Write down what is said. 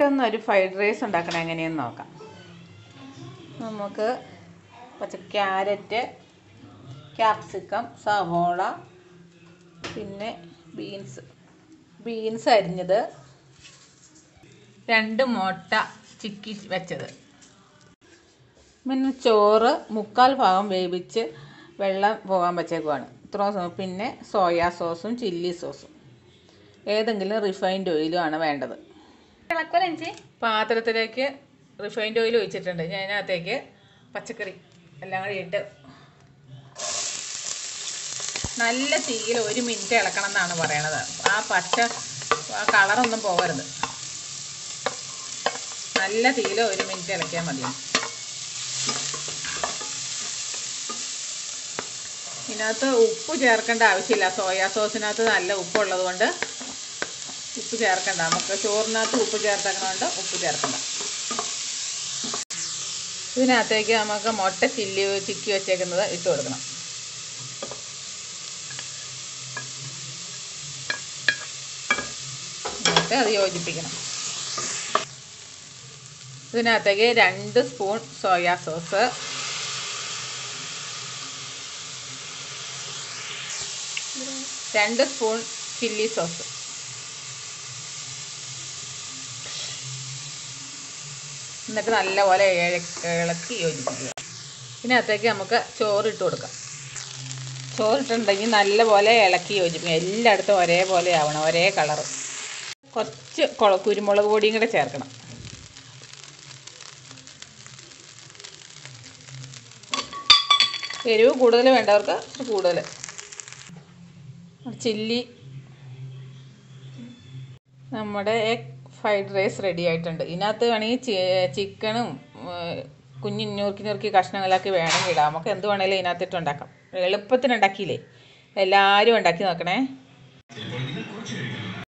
പെട്ടെന്ന് ഒരു fried rice ഉണ്ടാക്കണം എങ്ങനെയെന്ന് നോക്കാം നമുക്ക് പച്ച ക്യാരറ്റ് ക്യാപ്സിക്കം സവോള പിന്നെ ബീൻസ് ബീൻസ് അരിഞ്ഞത് രണ്ട് മുട്ട ചിക്കി വെച്ചത് പിന്നെ ചോറ് മുക്കാൽ ഭാഗം വേവിച്ച് വെള്ളം പോകാൻ വെച്ചേക്കുവാണ് ഇത്രയും സോ- പിന്നെ സോയാ സോസും ചില്ലി സോസും ഏതെങ്കിലും റിഫൈൻഡ് ഓയിലും ആണ് വേണ്ടത് ഇളക്കോലഞ്ചി പാത്രത്തിലേക്ക് റിഫൈൻഡ് ഓയിൽ ഒഴിച്ചിട്ടുണ്ട് ഞാൻ അതിനകത്തേക്ക് പച്ചക്കറി എല്ലാം കൂടി ഇട്ട് നല്ല തീയിൽ ഒരു മിനിറ്റ് ഇളക്കണം എന്നാണ് പറയണത് ആ പച്ച ആ കളറൊന്നും പോകരുത് നല്ല തീയിൽ ഒരു മിനിറ്റ് ഇളക്കിയാൽ മതി ഇതിനകത്ത് ഉപ്പ് ചേർക്കേണ്ട ആവശ്യമില്ല സോയാ സോസിനകത്ത് നല്ല ഉപ്പുള്ളത് കൊണ്ട് ഉപ്പ് ചേർക്കണ്ട നമുക്ക് ചോറിനകത്ത് ഉപ്പ് ചേർത്തേക്കണോണ്ട് ഉപ്പ് ചേർക്കണ്ട ഇതിനകത്തേക്ക് നമുക്ക് മുട്ട ചില്ലി ചിക്കി വെച്ചേക്കുന്നത് ഇട്ട് കൊടുക്കണം എന്നിട്ട് അത് യോജിപ്പിക്കണം ഇതിനകത്തേക്ക് രണ്ട് സ്പൂൺ സോയാ സോസ് രണ്ട് സ്പൂൺ ചില്ലി സോസ് എന്നിട്ട് നല്ലപോലെ ഇഴ- ഇളക്കി യോജിപ്പിക്കുക ഇതിനകത്തേക്ക് നമുക്ക് ചോറിട്ട് കൊടുക്കാം ചോറിട്ടുണ്ടെങ്കിൽ നല്ലപോലെ ഇളക്കി യോജിപ്പിക്കുക എല്ലായിടത്തും ഒരേപോലെ ആവണം ഒരേ കളറ് കുറച്ച് കൊള- കുരുമുളക് പൊടിയും കൂടെ ചേർക്കണം എരിവ് കൂടുതൽ വേണ്ടവർക്ക് ഇച്ചിരി കൂടുതൽ ചില്ലി നമ്മുടെ എഗ് ഫ്രൈഡ് റൈസ് റെഡി ആയിട്ടുണ്ട് ഇതിനകത്ത് വേണമെങ്കിൽ ചി- ചിക്കനും ഏർ, കുഞ്ഞു ഞുറുക്കി ഞുറുക്കി കഷ്ണങ്ങളാക്കി വേണമെങ്കിൽ ഇടാം നമുക്ക് എന്ത് വേണേലും ഇതിനകത്തിട്ട് ഉണ്ടാക്കാം എളുപ്പത്തിന് ഉണ്ടാക്കിയില്ലേ എല്ലാവരും ഉണ്ടാക്കി നോക്കണേ